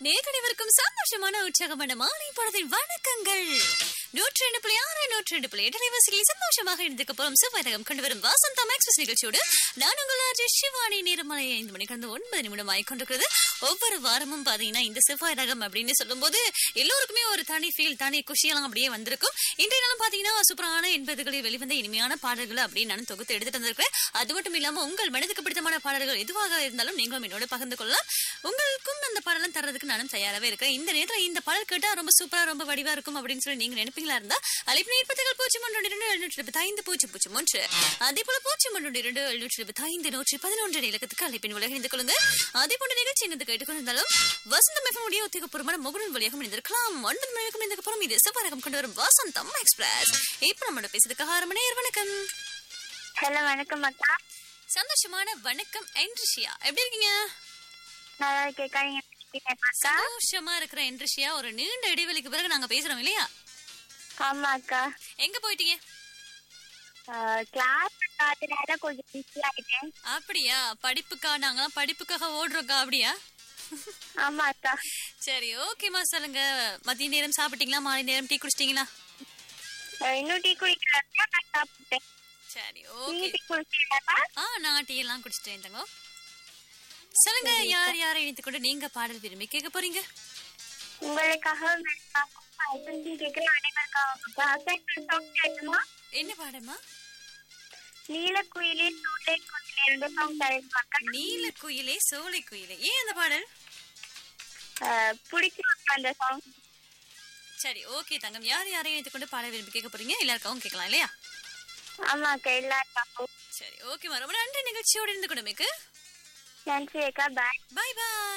நேரடிவருக்கும் சந்தோஷமான உற்சாகமான மாலை படத்தின் வணக்கங்கள் நூற்றி ரெண்டு புள்ளி ஆறு நூற்றி ரெண்டு புள்ளி எட்டு அலைவாசிகளில் சந்தோஷமாக இருந்துக்க போறோம் செவ்வாயகம் கொண்டு வரும் வாசந்தம் எக்ஸ்பிரஸ் நிகழ்ச்சியோடு நான் உங்கள் ஆர்ஜி சிவானி நேரமலை ஐந்து மணி கடந்து ஒன்பது நிமிடம் ஆகிக்கொண்டிருக்கிறது ஒவ்வொரு வாரமும் பாத்தீங்கன்னா இந்த செவ்வாய் ரகம் அப்படின்னு சொல்லும்போது எல்லோருக்குமே ஒரு தனி ஃபீல் தனி குஷியெல்லாம் அப்படியே வந்திருக்கும் இன்றைய நாளும் பாத்தீங்கன்னா சூப்பரான எண்பதுகளில் வெளிவந்த இனிமையான பாடல்கள் அப்படின்னு நான் தொகுத்து எடுத்துட்டு வந்திருக்கிறேன் அது மட்டும் இல்லாம உங்கள் மனதுக்கு பிடித்தமான பாடல்கள் எதுவாக இருந்தாலும் நீங்களும் என்னோட பகிர்ந்து கொள்ளலாம் உங்களுக்கும் அந்த பாடலாம் தர்றதுக்கு நானும் தயாராகவே இருக்கேன் இந்த நேரத்துல இந்த பாடல் கேட்டா ரொம்ப சூப்பரா ரொம்ப வடிவா இருக்கும் அப்படின்னு சொல்லி நீங்க நினைப்பீங்களா இருந்தா அழைப்பு ஏற்பத்துகள் பூஜ்ஜியம் ஒன்று இரண்டு எழுநூற்றி இருபத்தி ஐந்து பூஜ்ஜியம் பூஜ்ஜியம் ஒன்று அதே போல பூஜ்ஜியம் ஒன்று இரண்டு எழுநூற்றி இருபத்தி ஐந்து நூற்றி பதினொன்று இலக்கத்துக்கு அழைப்பின் உலக இணைந்து கொள்ளுங்க அதே போன்ற நிகழ்ச்சி எங்கு கேட்டுக்கொண்டிருந்தாலும் வசந்தம் எஃப்எம் உடைய உத்தியோகபூர்வமான முகநூல் வழியாக இணைந்திருக்கலாம் ஒன்பது மணிக்கும் இந்த அப்புறம் இது செவ்வாயகம் கொண்டு வரும் வசந்தம் எக்ஸ்பிரஸ் இப்ப நம்மளோட பேசுறதுக்கு ஆறு மணி நேரம் வணக்கம் ஹலோ வணக்கம் அக்கா சந்தோஷமான வணக்கம் என்ரிஷியா எப்படி இருக்கீங்க நல்லா இருக்கேக்கா நீங்க எப்படி இருக்கீங்க அக்கா சந்தோஷமா இருக்கிற என்ரிஷியா ஒரு நீண்ட இடைவெளிக்கு பிறகு நாங்க பேசுறோம் இல்லையா ஆமா அக்கா எங்க போயிட்டீங்க கிளாஸ் அதனால கொஞ்சம் பிஸி ஆயிட்டேன் அப்படியா படிப்புக்கா நாங்களாம் படிப்புக்காக ஓடுறோக்கா அப்படியா ஆமா அக்கா சரி ஓகேம்மா சொல்லுங்க மதிய நேரம் சாப்பிட்டீங்களா மாலை நேரம் டீ குடிச்சிட்டீங்களா அஹ், இன்னும் டீ குடிக்கிறதா நான் சாப்பிட்டேன் சரி நீங்க ஓகே டீ குடிச்சீங்களா ஆ நான் டீ எல்லாம் குடிச்சிட்டேன் தங்கோ சொல்லுங்க யார் யாரை இணைத்துக் கொண்டு நீங்க பாடல் விரும்பி கேட்க போறீங்க உங்களுக்காக கேட்கிற அனைவருக்காக கேட்குமா என்ன பாடமா நீல குயிலே சூளை குயிலே ரெண்டு சாங் தருமா அக்கா நீல குயிலே சோலை குயிலே ஏன் அந்த பாடல் அஹ், பிடிக்கும் அக்கா அந்த சாங் சரி ஓகே தங்கம் யார் யாரை இணைத்துக் கொண்டு பாடல் விரும்பி கேட்க போறீங்க எல்லாருக்காகவும் கேட்கலாம் இல்லையா ஆமா அக்கா எல்லாருக்காகவும் சரி ஓகேம்மா ரொம்ப நன்றி நிகழ்ச்சியோடு இருந்து கொடுமைக்கு நன்றி அக்கா பாய் பாய் பாய்